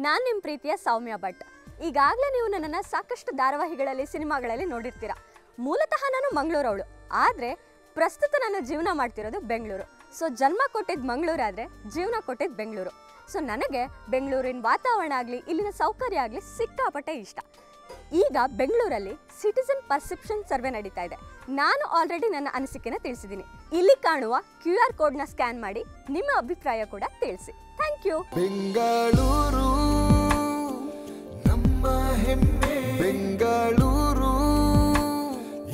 ನಾನು ನಿಮ್ಮ ಪ್ರೀತಿಯ ಸೌಮ್ಯ ಭಟ್ ಈಗಾಗಲೇ ನೀವು ನನ್ನನ್ನು ಸಾಕಷ್ಟು ಧಾರಾವಾಹಿಗಳಲ್ಲಿ ಸಿನಿಮಾಗಳಲ್ಲಿ ನೋಡಿರ್ತೀರ ಮೂಲತಃ ನಾನು ಮಂಗಳೂರವಳು ಆದರೆ ಪ್ರಸ್ತುತ ನಾನು ಜೀವನ ಮಾಡ್ತಿರೋದು ಬೆಂಗಳೂರು ಸೊ ಜನ್ಮ ಕೊಟ್ಟಿದ್ದು ಮಂಗಳೂರು ಆದರೆ ಜೀವನ ಕೊಟ್ಟಿದ್ದು ಬೆಂಗಳೂರು ಸೊ ನನಗೆ ಬೆಂಗಳೂರಿನ ವಾತಾವರಣ ಆಗಲಿ ಇಲ್ಲಿನ ಸೌಕರ್ಯ ಆಗಲಿ ಸಿಕ್ಕಾಪಟ್ಟೆ ಇಷ್ಟ ಈಗ ಬೆಂಗಳೂರಲ್ಲಿ ಸಿಟಿಸನ್ ಪರ್ಸೆಪ್ಷನ್ ಸರ್ವೆ ನಡೀತಾ ಇದೆ ನಾನು ಆಲ್ರೆಡಿ ನನ್ನ ಅನಿಸಿಕೆನ ತಿಳಿಸಿದ್ದೀನಿ ಇಲ್ಲಿ ಕಾಣುವ ಕ್ಯೂ ಆರ್ ಕೋಡ್ನ ಸ್ಕ್ಯಾನ್ ಮಾಡಿ ನಿಮ್ಮ ಅಭಿಪ್ರಾಯ ಕೂಡ ತಿಳಿಸಿ ಥ್ಯಾಂಕ್ ಯು ಬೆಂಗಳೂರು ನಮ್ಮ ಹೆಮ್ಮೆ